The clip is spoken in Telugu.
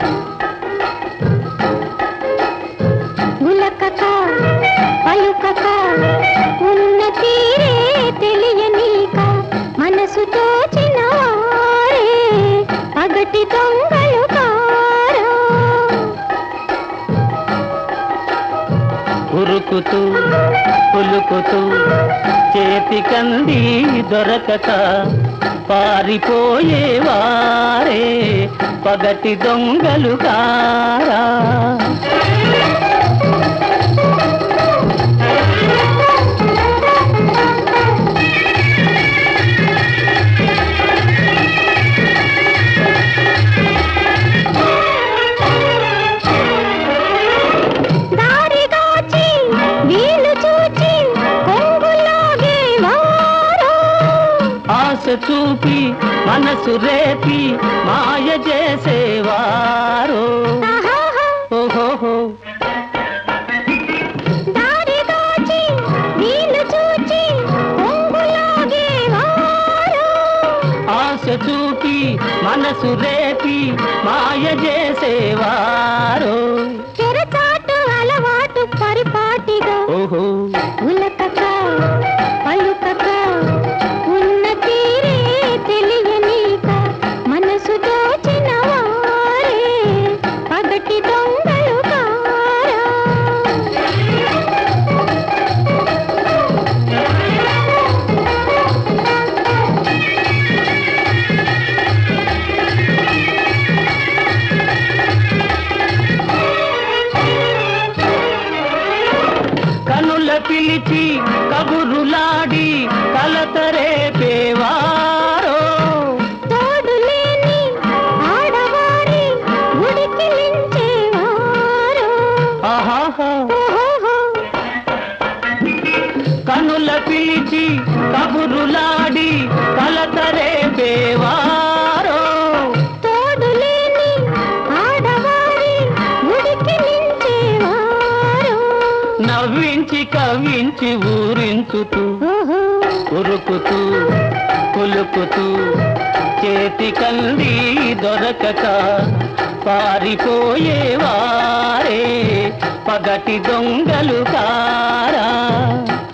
ఉలకక పలుకక ఉన్న తీరే తెలియనీక మనసు తోచిన వారే పగటి దొంగలు కారా ఉరుకుతూ పులుకుతూ చేతికంది దొరకక పారిపోయేవారే పగటి దొంగలు కారా దారిగాచి వీలు చూచి కొంగులాగే వారు ఆశ చూపి మనసు రేపి మాయ చేసేవారు ఆహాహా. ఓహోహో దారిగాచి వీలు చూచి కొంగులాగే వారు ఆశ చూపి మనసు రేపి మాయ చేసేవారు చెరచాటు అలవాటు పరిపాటిగా ఓహో ఉలకక పలుకక ఉన్న తీరే తెలియనీక మనసు దోచిన వారే పగటి దొంగలు కారా కనుల పిలిచి కబురులాడి కలతరేపేవారో తోడులేని ఆడవారి ఉడికిలించేవారు ఆహాహా ఓహోహో కనుల పిలిచి కబురులాడి కలతరేపేవారో తోడులేని ఆడవారి ఉడికిలించేవారు నవ్వించి కవ్వించి ఊరించుతూ ఓహో ఉరుకుతూ కులుకుతూ చేతి కంది దొరకక పారిపోయేవారే పగటి దొంగలు కారా